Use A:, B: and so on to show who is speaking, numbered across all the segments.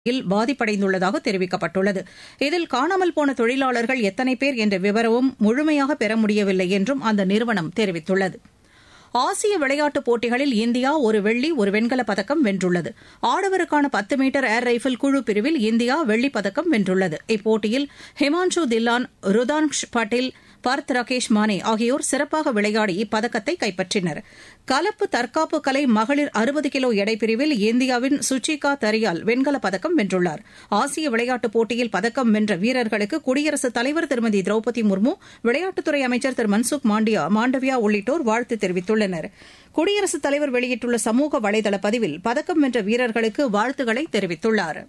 A: யில் பாதிப்படைந்துள்ளதாக தெரிவிக்கப்பட்டுள்ளது இதில் காணாமல் போன தொழிலாளர்கள் எத்தனை பேர் என்ற விவரமும் முழுமையாக பெற முடியவில்லை என்றும் அந்த நிறுவனம் தெரிவித்துள்ளது ஆசிய விளையாட்டுப் போட்டிகளில் இந்தியா ஒரு வெள்ளி ஒரு வெண்கலப் பதக்கம் வென்றுள்ளது ஆடவருக்கான பத்து மீட்டர் ஏர் ரைபிள் குழு பிரிவில் இந்தியா வெள்ளிப் பதக்கம் வென்றுள்ளது இப்போட்டியில் ஹிமான்ஷு தில்லான் ருதான்ஷ் பட்டேல் பர்த் ராகேஷ் மானே ஆகியோர் சிறப்பாக விளையாடி இப்பதக்கத்தை கைப்பற்றினர் கலப்பு தற்காப்பு கலை மகளிர் அறுபது கிலோ எடைப்பிரிவில் இந்தியாவின் சுச்சிகா தரியால் வெண்கலப் பதக்கம் வென்றுள்ளார் ஆசிய விளையாட்டுப் போட்டியில் பதக்கம் வென்ற வீரர்களுக்கு குடியரசுத் தலைவர் திருமதி திரௌபதி முர்மு விளையாட்டுத்துறை அமைச்சர் திரு மன்சுக் மாண்டியா மாண்டவியா உள்ளிட்டோர் வாழ்த்து தெரிவித்துள்ளனர் குடியரசுத் தலைவர் வெளியிட்டுள்ள சமூக வலைதள பதிவில் பதக்கம் வென்ற வீரர்களுக்கு வாழ்த்துக்களை தெரிவித்துள்ளாா்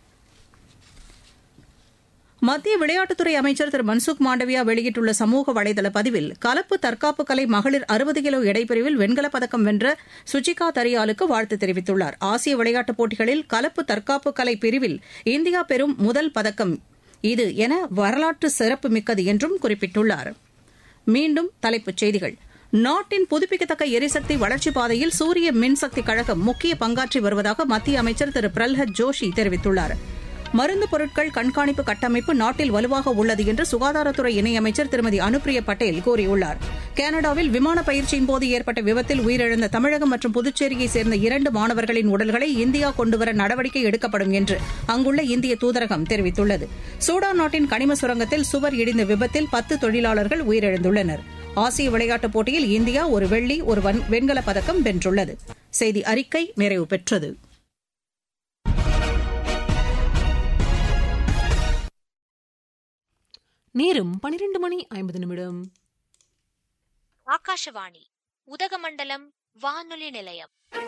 A: மத்திய விளையாட்டுத்துறை அமைச்சர் திரு மன்சுக் மாண்டவியா வெளியிட்டுள்ள சமூக வலைதள பதிவில் கலப்பு தற்காப்பு கலை மகளிர் அறுபது கிலோ எடைப்பிரிவில் வெண்கலப் பதக்கம் வென்ற சுச்சிகா தரியாலுக்கு வாழ்த்து தெரிவித்துள்ளார் ஆசிய விளையாட்டுப் போட்டிகளில் கலப்பு தற்காப்பு கலை பிரிவில் இந்தியா பெறும் முதல் பதக்கம் இது என வரலாற்று சிறப்புமிக்கது என்றும் குறிப்பிட்டுள்ளார் மீண்டும் தலைப்புச் செய்திகள் நாட்டின் புதுப்பிக்கத்தக்க எரிசக்தி வளர்ச்சிப் பாதையில் சூரிய மின்சக்தி கழகம் முக்கிய பங்காற்றி வருவதாக மத்திய அமைச்சர் திரு பிரல்ஹத் ஜோஷி தெரிவித்துள்ளாா் மருந்து பொருட்கள் கண்காணிப்பு கட்டமைப்பு நாட்டில் வலுவாக உள்ளது என்று சுகாதாரத்துறை இணையமைச்சர் திருமதி அனுப்பிரியா பட்டேல் கூறியுள்ளார் கனடாவில் விமான பயிற்சியின் போது ஏற்பட்ட விபத்தில் உயிரிழந்த தமிழகம் மற்றும் புதுச்சேரியைச் சேர்ந்த இரண்டு மாணவர்களின் உடல்களை இந்தியா கொண்டுவர நடவடிக்கை எடுக்கப்படும் என்று அங்குள்ள இந்திய தூதரகம் தெரிவித்துள்ளது சூடான் நாட்டின் கனிம சுரங்கத்தில் சுவர் இடிந்த விபத்தில் பத்து தொழிலாளர்கள் உயிரிழந்துள்ளனர் ஆசிய விளையாட்டுப் போட்டியில் இந்தியா ஒரு வெள்ளி ஒரு வெண்கலப் பதக்கம் வென்றுள்ளது செய்தி அறிக்கை நிறைவு பெற்றது
B: நேரம் பனிரெண்டு மணி ஐம்பது நிமிடம்
C: ஆகாஷவாணி உதகமண்டலம் வானொலி நிலையம்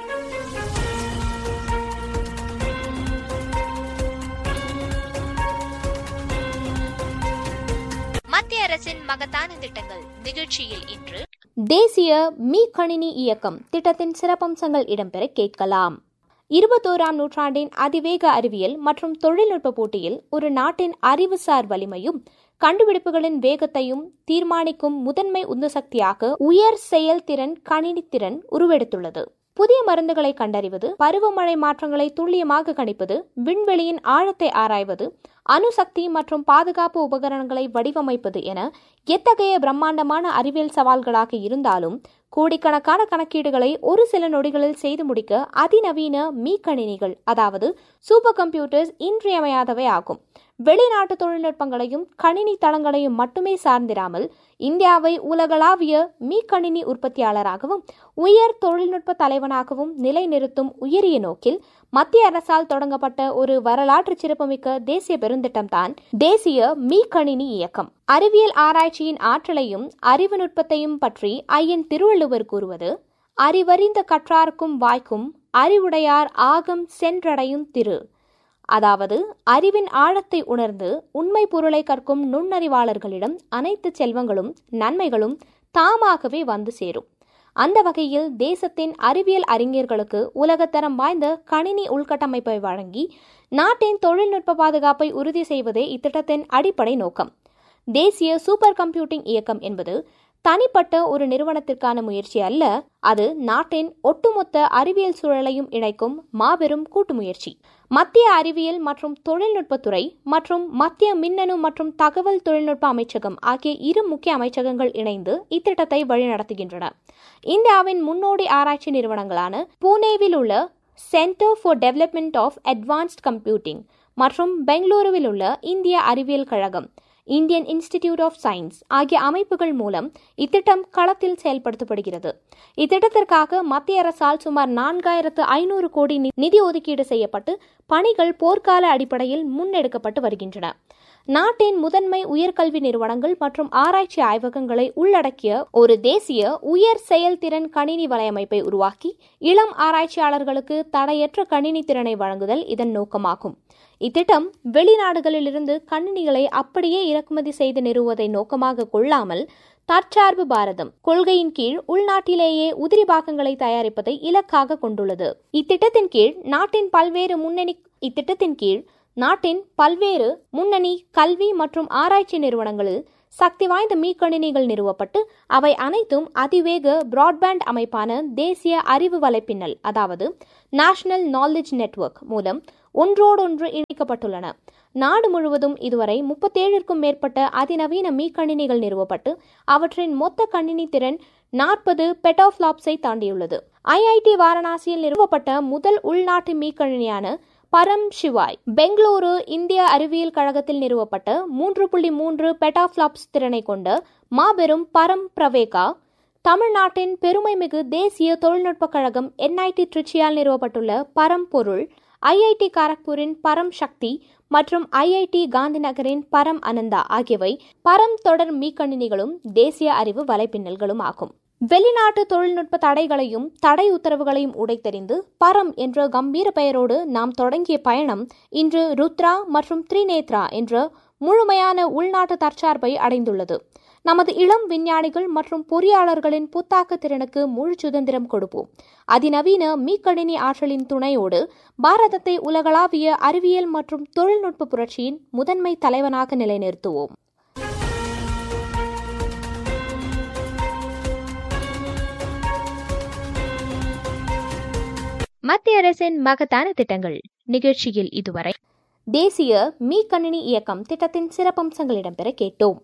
C: மத்திய அரசின் மகத்தான திட்டங்கள் நிகழ்ச்சியில் இன்று
D: தேசிய மீ கணினி இயக்கம் திட்டத்தின் சிறப்பம்சங்கள் இடம்பெற கேட்கலாம் இருபத்தோராம் நூற்றாண்டின் அதிவேக அறிவியல் மற்றும் தொழில்நுட்ப போட்டியில் ஒரு நாட்டின் அறிவுசார் வலிமையும் கண்டுபிடிப்புகளின் வேகத்தையும் தீர்மானிக்கும் முதன்மை உந்து சக்தியாக உயர் செயல்திறன் கணினித்திறன் உருவெடுத்துள்ளது புதிய மருந்துகளை கண்டறிவது பருவமழை மாற்றங்களை துல்லியமாக கணிப்பது விண்வெளியின் ஆழத்தை ஆராய்வது அணுசக்தி மற்றும் பாதுகாப்பு உபகரணங்களை வடிவமைப்பது என எத்தகைய பிரம்மாண்டமான அறிவியல் சவால்களாக இருந்தாலும் கோடிக்கணக்கான கணக்கீடுகளை ஒரு சில நொடிகளில் செய்து முடிக்க அதிநவீன மீக்கணினிகள் அதாவது சூப்பர் கம்ப்யூட்டர்ஸ் இன்றியமையாதவை ஆகும் வெளிநாட்டு தொழில்நுட்பங்களையும் கணினி தளங்களையும் மட்டுமே சார்ந்திராமல் இந்தியாவை உலகளாவிய மீக்கணினி உற்பத்தியாளராகவும் உயர் தொழில்நுட்ப தலைவனாகவும் நிலைநிறுத்தும் உயரிய நோக்கில் மத்திய அரசால் தொடங்கப்பட்ட ஒரு வரலாற்று சிறப்புமிக்க தேசிய பெருந்திட்டம்தான் தேசிய மீக்கணினி இயக்கம் அறிவியல் ஆராய்ச்சியின் ஆற்றலையும் அறிவு நுட்பத்தையும் பற்றி ஐயன் திருவள்ளுவர் கூறுவது அறிவறிந்த கற்றார்க்கும் வாய்க்கும் அறிவுடையார் ஆகம் சென்றடையும் திரு அதாவது அறிவின் ஆழத்தை உணர்ந்து உண்மை பொருளை கற்கும் நுண்ணறிவாளர்களிடம் அனைத்து செல்வங்களும் நன்மைகளும் தாமாகவே வந்து சேரும் அந்த வகையில் தேசத்தின் அறிவியல் அறிஞர்களுக்கு உலகத்தரம் வாய்ந்த கணினி உள்கட்டமைப்பை வழங்கி நாட்டின் தொழில்நுட்ப பாதுகாப்பை உறுதி செய்வதே இத்திட்டத்தின் அடிப்படை நோக்கம் தேசிய சூப்பர் கம்ப்யூட்டிங் இயக்கம் என்பது தனிப்பட்ட ஒரு நிறுவனத்திற்கான முயற்சி அல்ல அது நாட்டின் ஒட்டுமொத்த அறிவியல் சூழலையும் இணைக்கும் மாபெரும் கூட்டு முயற்சி மத்திய அறிவியல் மற்றும் தொழில்நுட்பத்துறை மற்றும் மத்திய மின்னணு மற்றும் தகவல் தொழில்நுட்ப அமைச்சகம் ஆகிய இரு முக்கிய அமைச்சகங்கள் இணைந்து இத்திட்டத்தை வழிநடத்துகின்றன இந்தியாவின் முன்னோடி ஆராய்ச்சி நிறுவனங்களான பூனேவில் உள்ள centre for development of advanced computing மற்றும் பெங்களூருவில் உள்ள இந்திய அறிவியல் கழகம் இந்தியன் இன்ஸ்டிடியூட் ஆஃப் சயின்ஸ் ஆகிய அமைப்புகள் மூலம் இத்திட்டம் களத்தில் செயல்படுத்தப்படுகிறது இத்திட்டத்திற்காக மத்திய அரசால் சுமார் நான்காயிரத்து ஐநூறு கோடி நிதி ஒதுக்கீடு செய்யப்பட்டு பணிகள் போர்க்கால அடிப்படையில் முன்னெடுக்கப்பட்டு வருகின்றன நாட்டின் முதன்மை உயர்கல்வி நிறுவனங்கள் மற்றும் ஆராய்ச்சி ஆய்வகங்களை உள்ளடக்கிய ஒரு தேசிய உயர் செயல்திறன் கணினி வலையமைப்பை உருவாக்கி இளம் ஆராய்ச்சியாளர்களுக்கு தடையற்ற கணினி திறனை வழங்குதல் இதன் நோக்கமாகும் இத்திட்டம் வெளிநாடுகளிலிருந்து கணினிகளை அப்படியே இறக்குமதி செய்து நிறுவுவதை நோக்கமாக கொள்ளாமல் தற்சார்பு பாரதம் கொள்கையின் கீழ் உள்நாட்டிலேயே உதிரி பாகங்களை தயாரிப்பதை இலக்காக கொண்டுள்ளது இத்திட்டத்தின் கீழ் நாட்டின் பல்வேறு முன்னணி இத்திட்டத்தின் கீழ் நாட்டின் பல்வேறு முன்னணி கல்வி மற்றும் ஆராய்ச்சி நிறுவனங்களில் சக்தி வாய்ந்த மீக்கணினிகள் நிறுவப்பட்டு அவை அனைத்தும் அதிவேக பிராட்பேண்ட் அமைப்பான தேசிய அறிவு வலைப்பின்னல் அதாவது நேஷனல் நாலேஜ் நெட்வொர்க் மூலம் ஒன்றோடொன்று இணைக்கப்பட்டுள்ளன நாடு முழுவதும் இதுவரை முப்பத்தேழிற்கும் மேற்பட்ட அதிநவீன மீக்கணினிகள் நிறுவப்பட்டு அவற்றின் மொத்த கணினி திறன் நாற்பது பெட்டாஃபிளாப்ஸை தாண்டியுள்ளது ஐஐடி வாரணாசியில் நிறுவப்பட்ட முதல் உள்நாட்டு மீக்கணினியான பரம் சிவாய் பெங்களூரு இந்திய அறிவியல் கழகத்தில் நிறுவப்பட்ட மூன்று புள்ளி மூன்று பெட்டாஃபிளாப்ஸ் திறனை கொண்ட மாபெரும் பரம் பிரவேகா தமிழ்நாட்டின் பெருமைமிகு தேசிய தொழில்நுட்பக் கழகம் என்ஐடி ட்ரிச்சியால் நிறுவப்பட்டுள்ள பரம் பொருள் ஐஐடி காரக்பூரின் பரம் சக்தி மற்றும் ஐஐடி காந்திநகரின் பரம் அனந்தா ஆகியவை பரம் தொடர் மீக்கணினிகளும் தேசிய அறிவு வலைப்பின்னல்களும் ஆகும் வெளிநாட்டு தொழில்நுட்ப தடைகளையும் தடை உத்தரவுகளையும் உடைத்தெறிந்து பரம் என்ற கம்பீர பெயரோடு நாம் தொடங்கிய பயணம் இன்று ருத்ரா மற்றும் த்ரிநேத்ரா என்ற முழுமையான உள்நாட்டு தற்சார்பை அடைந்துள்ளது நமது இளம் விஞ்ஞானிகள் மற்றும் பொறியாளர்களின் புத்தாக்க திறனுக்கு முழு சுதந்திரம் கொடுப்போம் அதிநவீன மீக்கணினி ஆற்றலின் துணையோடு பாரதத்தை உலகளாவிய அறிவியல் மற்றும் தொழில்நுட்ப புரட்சியின் முதன்மை தலைவனாக நிலைநிறுத்துவோம் மத்திய அரசின் மகத்தான திட்டங்கள் நிகழ்ச்சியில் இதுவரை தேசிய மீ கணினி இயக்கம் திட்டத்தின் சிறப்பம்சங்கள் இடம்பெற கேட்டோம்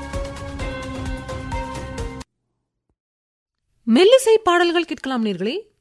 B: மெல்லிசை பாடல்கள் கேட்கலாம் நேர்களே